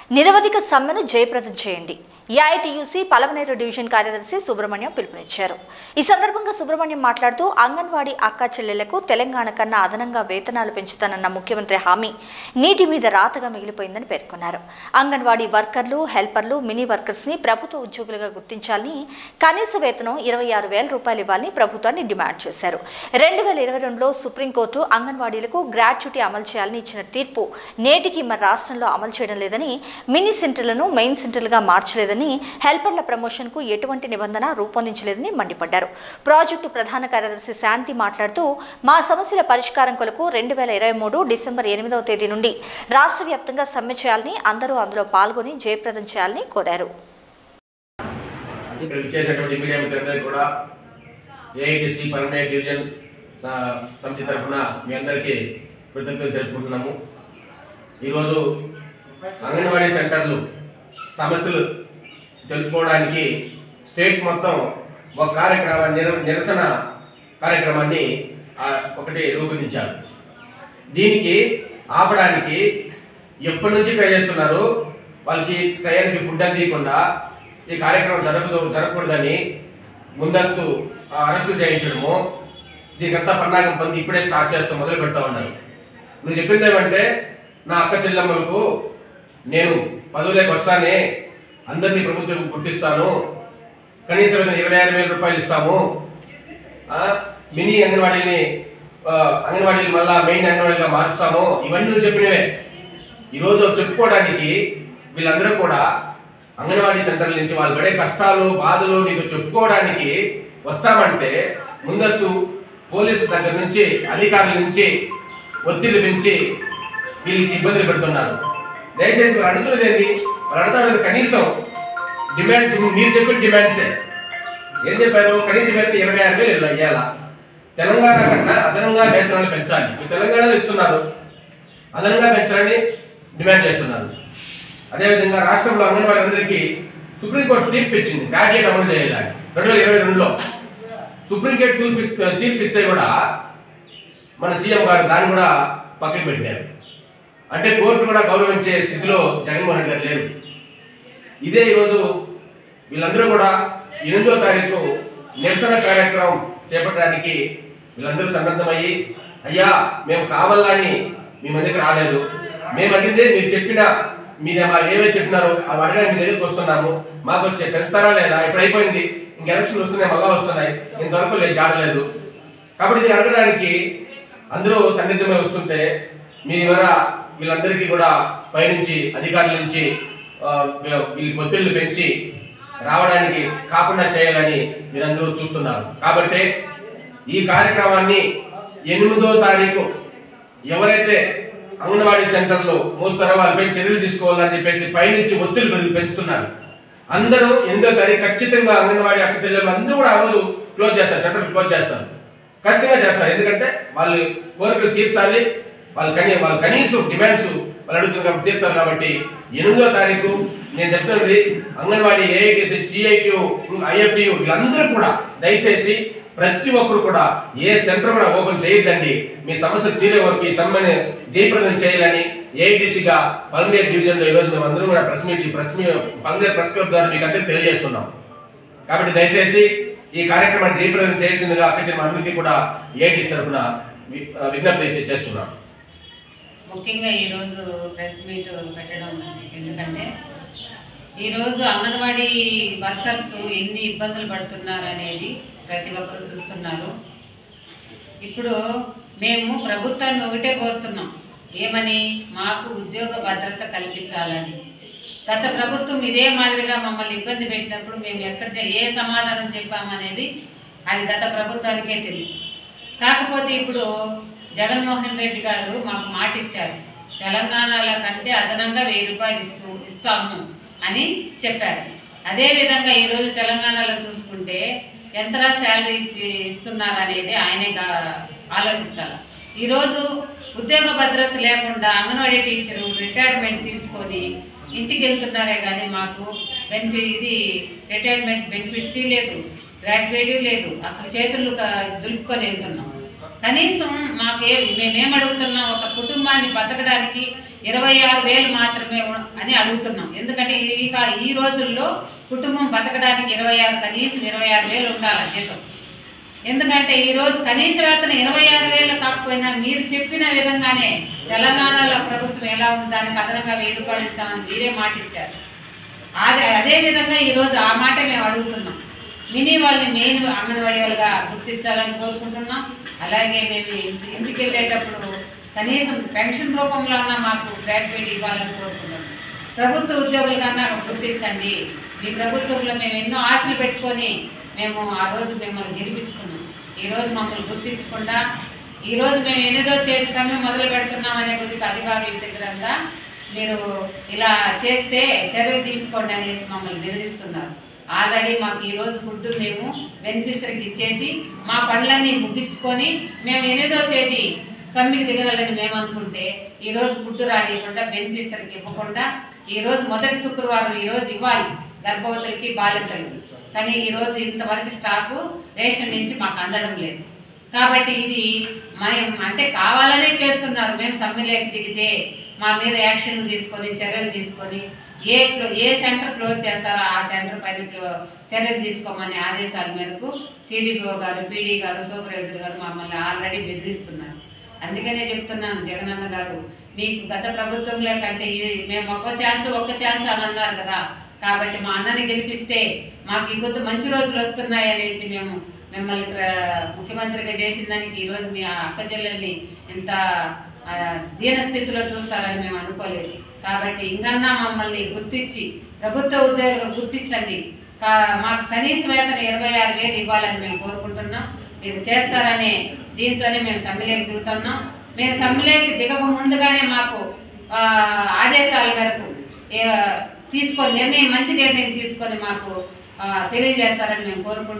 నిరవధిక సమ్మెను జయప్రదం చేయండి ఏఐటియుసి పలమనేరు డివిజన్ కార్యదర్శి సుబ్రహ్మణ్యం పిలుపునిచ్చారు ఈ సందర్భంగా సుబ్రహ్మణ్యం మాట్లాడుతూ అంగన్వాడీ అక్కా చెల్లెళ్లకు తెలంగాణ కన్నా అదనంగా వేతనాలు పెంచుతానన్న ముఖ్యమంత్రి హామీ నీటి మీద రాతగా మిగిలిపోయిందని పేర్కొన్నారు అంగన్వాడీ వర్కర్లు హెల్పర్లు మినీ వర్కర్స్ ని ప్రభుత్వ ఉద్యోగులుగా గుర్తించాలని కనీస వేతనం ఇరవై ఆరు వేల రూపాయలు ఇవ్వాలని ప్రభుత్వాన్ని డిమాండ్ చేశారు రెండు వేల ఇరవై రెండులో సుప్రీంకోర్టు అంగన్వాడీలకు గ్రాట్యుటీ అమలు చేయాలని ఇచ్చిన తీర్పు నేటికి మన రాష్ట్రంలో అమలు చేయడం లేదని మినీ సెంటర్లను మెయిన్ సెంటర్లుగా మార్చలేదని హెల్పర్ల ప్రమోషన్కు ఎటువంటి నిబంధన రూపొందించలేదని మండిపడ్డారు ప్రాజెక్టు ప్రధాన కార్యదర్శి శాంతి మాట్లాడుతూ మా సమస్యల పరిష్కారం కొరకు రెండు వేల ఇరవై మూడు డిసెంబర్ ఎనిమిదవ తేదీ నుండి రాష్ట్ర వ్యాప్తంగా సమ్మె చేయాలని అందరూ అందులో పాల్గొని జయప్రదం చేయాలని కోరారు ఇక్కడ ఇచ్చేసినటువంటి మీడియా మిత్రులందరికీ కూడా ఏఐటిసి పర్మనెంట్ డివిజన్ స- సమితి తరఫున మీ అందరికీ కృతజ్ఞతలు తెలుపుకుంటున్నాము ఈరోజు అంగన్వాడీ సెంటర్లు సమస్యలు తెలుపుకోవడానికి స్టేట్ మొత్తం ఒక కార్యక్రమాన్ని నిర- నిరసన కార్యక్రమాన్ని ఆ, ఒకటి రూపొందించారు దీనికి ఆపడానికి ఎప్పటి నుంచి ట్రై చేస్తున్నారు వాళ్ళకి టయానికి ఫుడ్ అందియకుండా ఈ కార్యక్రమం జరగదు జరగకూడదని ముందస్తు ఆ, అరెస్టులు చేయించడము దీనికంతా పన్నాగం పొంది ఇప్పుడే స్టార్ట్ చేస్తాం మొదలు పెడతా ఉన్నారు నువ్వు చెప్పింది ఏమంటే నా అక్క చెల్లెమ్మలకు నేను పదవులోకి వస్తానే అందరినీ ప్రభుత్వం గుర్తిస్తాను కనీసం ఇరవై ఆరు వేల రూపాయలు ఇస్తాము ఆ, మినీ అంగన్వాడీని ఆ, అంగన్వాడీలు మళ్ళా మెయిన్ అంగన్వాడీగా మారుస్తాము ఇవన్నీ నువ్వు చెప్పినవే ఈరోజు చెప్పుకోవడానికి వీళ్ళందరూ కూడా అంగన్వాడీ సెంటర్ల నుంచి వాళ్ళు పడే కష్టాలు బాధలు నీకు చెప్పుకోవడానికి వస్తామంటే ముందస్తు పోలీసు దగ్గర నుంచి అధికారుల నుంచి ఒత్తిళ్లు పెంచి వీళ్ళకి ఇబ్బందులు పెడుతున్నారు దయచేసి వాళ్ళు అడుగుతున్నది ఏంటి వాళ్ళు అడుగుతున్నది కనీసం డిమాండ్స్ మీరు చెప్పిన డిమాండ్సే ఏం చెప్పారు కనీస వేతనం ఇరవై ఆరు వేలు ఇవ్వాలా తెలంగాణ కన్నా అదనంగా వేతనాలు పెంచాలి ఈ తెలంగాణలో ఇస్తున్నారు అదనంగా పెంచాలని డిమాండ్ చేస్తున్నారు అదేవిధంగా రాష్ట్రంలో అంగన్వాడీ అందరికీ సుప్రీంకోర్టు తీర్పు ఇచ్చింది గ్రాడ్యుయేట్ అమలు చేయాలని రెండు వేల ఇరవై రెండులో సుప్రీంకోర్టు తీర్పు ఇస్తే- తీర్పు ఇస్తే కూడా మన సీఎం గారు దాన్ని కూడా పక్కకి పెట్టారు అంటే కోర్టు కూడా గౌరవించే స్థితిలో జగన్మోహన్ రెడ్డి గారు లేరు ఇదే ఈరోజు వీళ్ళందరూ కూడా ఎనిమిదో తారీఖు నిరసన కార్యక్రమం చేపట్టడానికి వీళ్ళందరూ సన్నద్ధమయ్యి అయ్యా మేము కావాలని మీ మందికి రాలేదు మేము అడిగితే మీరు చెప్పిన మీరు మా ఏవే చెప్పినారో అవి అడగడానికి మీ దగ్గరికి వస్తున్నాము మాకు వచ్చే పెంచుతారా లేదా ఇప్పుడు అయిపోయింది ఇంక ఎలక్షన్లు వస్తున్నాయి మళ్ళా వస్తున్నాయి ఇంతవరకు లేదు జాడలేదు కాబట్టి ఇది అడగడానికి అందరూ సన్నిధమై వస్తుంటే మీరు ఎవరా వీళ్ళందరికీ కూడా పైనుంచి అధికారుల నుంచి ఆ, వీళ్ళకి ఒత్తిళ్లు పెంచి రావడానికి కాకుండా చేయాలని మీరందరూ చూస్తున్నారు కాబట్టి ఈ కార్యక్రమాన్ని ఎనిమిదో తారీఖు ఎవరైతే అంగన్వాడీ సెంటర్లో మోస్తారో వాళ్ళపై చర్యలు తీసుకోవాలని చెప్పేసి పైనుంచి ఒత్తిళ్లు పెరుగు పెంచుతున్నారు అందరూ ఎనిమిదో తారీఖు ఖచ్చితంగా అంగన్వాడీ అక్క చెల్లెలు అందరూ కూడా ఆ రోజు క్లోజ్ చేస్తారు సెంటర్ క్లోజ్ చేస్తారు ఖచ్చితంగా చేస్తారు ఎందుకంటే వాళ్ళు కోరికలు తీర్చాలి వాళ్ళు కనీ వాళ్ళ కనీసం డిమాండ్స్ వాళ్ళు అడుగుతున్నారు కాబట్టి తీర్చాలి కాబట్టి ఎనిమిదో తారీఖు నేను చెప్తున్నది అంగన్వాడీ ఏఐటీసీ సిఐటియు ఐఎఫ్టియు వీళ్ళందరూ కూడా దయచేసి ప్రతి ఒక్కరు కూడా ఏ సెంటర్ కూడా ఓపెన్ చేయొద్దండి మీ సమస్యలు తీరే వరకు ఈ సమ్మెని జయప్రదం చేయాలని ఏఐటీసీగా పల్మేర్ డివిజన్లో ఈరోజు మేము అందరం కూడా ప్రెస్ మీట్ ప్రెస్ మీ పల్మేర్ ప్రెస్ క్లబ్ ద్వారా మీకు అందరికీ తెలియజేస్తున్నాం కాబట్టి దయచేసి ఈ కార్యక్రమాన్ని జయప్రదం చేయాల్సిందిగా అక్కచిన అందరికీ కూడా ఏఐటీ తరఫున వి- విజ్ఞప్తి చేస్తున్నాం ముఖ్యంగా ఈరోజు ప్రెస్ మీట్ పెట్టడం ఎందుకంటే ఈరోజు అంగన్వాడీ వర్కర్స్ ఎన్ని ఇబ్బందులు పడుతున్నారు అనేది ప్రతి ఒక్కరు చూస్తున్నారు ఇప్పుడు మేము ప్రభుత్వాన్ని ఒకటే కోరుతున్నాం ఏమని మాకు ఉద్యోగ భద్రత కల్పించాలని గత ప్రభుత్వం ఇదే మాదిరిగా మమ్మల్ని ఇబ్బంది పెట్టినప్పుడు మేము ఎక్కడ చే- ఏ సమాధానం చెప్పామనేది అది గత ప్రభుత్వానికే తెలుసు కాకపోతే ఇప్పుడు జగన్మోహన్ రెడ్డి గారు మాకు మాట ఇచ్చారు తెలంగాణలో కంటే అదనంగా వెయ్యి రూపాయలు ఇస్తూ ఇస్తాము అని చెప్పారు అదేవిధంగా ఈరోజు తెలంగాణలో చూసుకుంటే ఎంతరా శాలరీ ఇస్తున్నారు అనేది ఆయనే గా- ఆలోచించాలి ఈరోజు ఉద్యోగ భద్రత లేకుండా అంగన్వాడీ టీచరు రిటైర్మెంట్ తీసుకొని ఇంటికి వెళ్తున్నారే కానీ మాకు బెనిఫిట్ ఇది రిటైర్మెంట్ బెనిఫిట్స్ లేదు గ్రాడ్యుయేట్ లేదు అసలు చేతులు క- దులుపుకొని వెళ్తున్నాం కనీసం మాకే మేమేం అడుగుతున్నాం ఒక కుటుంబాన్ని బతకడానికి ఇరవై ఆరు వేలు మాత్రమే ఉ- అని అడుగుతున్నాం ఎందుకంటే ఈ కా- ఈ రోజుల్లో కుటుంబం బతకడానికి ఇరవై ఆరు కనీసం ఇరవై ఆరు వేలు ఉండాలి జీతం ఎందుకంటే ఈ రోజు కనీస వేతనం ఇరవై ఆరు వేలు కాకపోయినా మీరు చెప్పిన విధంగానే తెలంగాణలో ప్రభుత్వం ఎలా ఉంది దానికి అదనంగా వెయ్యి రూపాయలు ఇస్తామని మీరే మాట ఇచ్చారు అదే అదే విధంగా ఈ రోజు ఆ మాట మేము అడుగుతున్నాం మినీ వాళ్ళని మెయిన్ అంగన్వాడీ వాళ్ళుగా గుర్తించాలని కోరుకుంటున్నాం అలాగే మేము ఇంటి- ఇంటికి వెళ్ళేటప్పుడు కనీసం పెన్షన్ రూపంలో ఉన్న మాకు గ్రాడ్యుయేట్ ఇవ్వాలని కోరుకుంటున్నాం ప్రభుత్వ ఉద్యోగుల కన్నా గుర్తించండి మీ ప్రభుత్వంలో మేము ఎన్నో ఆశలు పెట్టుకొని మేము ఆ రోజు మిమ్మల్ని గెలిపించుకున్నాం ఈ రోజు మమ్మల్ని గుర్తించకుండా ఈ రోజు మేము ఎనిమిదో తేదీ సమయం మొదలు పెడుతున్నాం అనే కొద్దిగా అధికారుల దగ్గరంగా మీరు ఇలా చేస్తే చర్యలు తీసుకోండి అనేసి మమ్మల్ని బెదిరిస్తున్నారు ఆల్రెడీ మాకు ఈ రోజు ఫుడ్ మేము బెనిఫిషరీకి ఇచ్చేసి మా పనులన్నీ ముగించుకొని మేము ఎనిమిదో తేదీ సమ్మికి దిగలని మేము అనుకుంటే ఈ రోజు ఫుడ్ రానియకుండా బెనిఫిషరీకి ఇవ్వకుండా ఈ రోజు మొదటి శుక్రవారం ఈ రోజు ఇవ్వాలి గర్భవతులకి బాలింతలకి కానీ ఈ రోజు ఇంతవరకు స్టాకు రేషన్ నుంచి మాకు అందడం లేదు కాబట్టి ఇది మేము అంటే కావాలనే చేస్తున్నారు మేము సమ్మెలోకి దిగితే మా మీద యాక్షన్ తీసుకొని చర్యలు తీసుకొని ఏ క్లో- ఏ సెంటర్ క్లోజ్ చేస్తారో ఆ సెంటర్ పైన క్లో- చర్యలు తీసుకోమని ఆదేశాల మేరకు సిడిపిఓ గారు పీడీ గారు సూపర్వైజర్ గారు మమ్మల్ని ఆల్రెడీ బెదిరిస్తున్నారు అందుకనే చెప్తున్నాను జగనన్న గారు మీకు గత ప్రభుత్వంలో కంటే ఈ- మేము ఒక్క ఛాన్స్ ఒక్క ఛాన్స్ అని అన్నారు కదా కాబట్టి మా అన్నని గెలిపిస్తే మాకు ఈ కొద్ది మంచి రోజులు వస్తున్నాయి అనేసి మేము మిమ్మల్ని ప్ర- ముఖ్యమంత్రిగా చేసిన దానికి ఈరోజు మీ అక్క చెల్లెల్ని ఇంత ఆ, దీన స్థితిలో చూస్తారని మేము అనుకోలేదు కాబట్టి ఇంకన్నా మమ్మల్ని గుర్తించి ప్రభుత్వ ఉద్యోగులుగా గుర్తించండి కా- మాకు కనీస వేతన ఇరవై ఆరు వేలు ఇవ్వాలని మేము కోరుకుంటున్నాం మీరు చేస్తారనే దీంతోనే మేము సమ్మెలోకి దిగుతున్నాం మేము సమ్మెలోకి దిగక ముందుగానే మాకు ఆ, ఆదేశాల మేరకు ఏ, తీసుకొని నిర్ణయం మంచి నిర్ణయం తీసుకొని మాకు ఆ, తెలియజేస్తారని మేము కోరుకుంటున్నాం